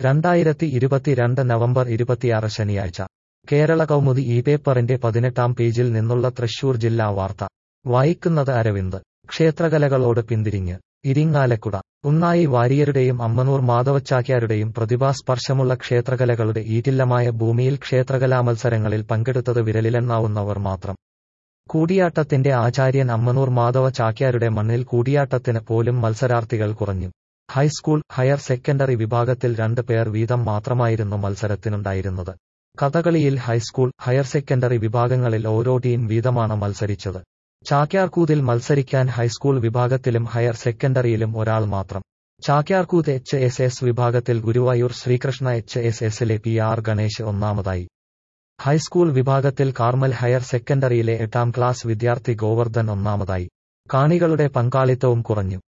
രണ്ടായിരത്തി ഇരുപത്തിരണ്ട് നവംബർ ഇരുപത്തിയാറ് ശനിയാഴ്ച കേരള കൗമുദി ഈ പേപ്പറിന്റെ പതിനെട്ടാം പേജിൽ നിന്നുള്ള തൃശൂർ ജില്ലാ വാർത്ത വായിക്കുന്നത് അരവിന്ദ് ക്ഷേത്രകലകളോട് പിന്തിരിഞ്ഞ് ഇരിങ്ങാലക്കുട ഉണ്ണായി വാരിയരുടെയും അമ്മനൂർ മാധവച്ചാക്യാരുടെയും പ്രതിഭാസ്പർശമുള്ള ക്ഷേത്രകലകളുടെ ഈറ്റില്ലമായ ഭൂമിയിൽ ക്ഷേത്രകലാമത്സരങ്ങളിൽ പങ്കെടുത്തത് വിരലിലെണ്ണാവുന്നവർ മാത്രം കൂടിയാട്ടത്തിന്റെ ആചാര്യൻ അമ്മനൂർ മാധവ ചാക്യാരുടെ മണ്ണിൽ കൂടിയാട്ടത്തിന് പോലും മത്സരാർത്ഥികൾ കുറഞ്ഞു ഹൈസ്കൂൾ ഹയർ സെക്കൻഡറി വിഭാഗത്തിൽ രണ്ട് പേർ വീതം മാത്രമായിരുന്നു മത്സരത്തിനുണ്ടായിരുന്നത് കഥകളിയിൽ ഹൈസ്കൂൾ ഹയർ സെക്കൻഡറി വിഭാഗങ്ങളിൽ ഓരോ ടീം വീതമാണ് മത്സരിച്ചത് ചാക്യാർകൂതിൽ മത്സരിക്കാൻ ഹൈസ്കൂൾ വിഭാഗത്തിലും ഹയർ സെക്കൻഡറിയിലും ഒരാൾ മാത്രം ചാക്യാർകൂത്ത് എച്ച് എസ് എസ് വിഭാഗത്തിൽ ഗുരുവായൂർ ശ്രീകൃഷ്ണ എച്ച് എസ് എസിലെ പി ആർ ഗണേശ് ഒന്നാമതായി ഹൈസ്കൂൾ വിഭാഗത്തിൽ കാർമൽ ഹയർ സെക്കൻഡറിയിലെ എട്ടാം ക്ലാസ് വിദ്യാർത്ഥി ഗോവർദ്ധൻ ഒന്നാമതായി കാണികളുടെ പങ്കാളിത്തവും കുറഞ്ഞു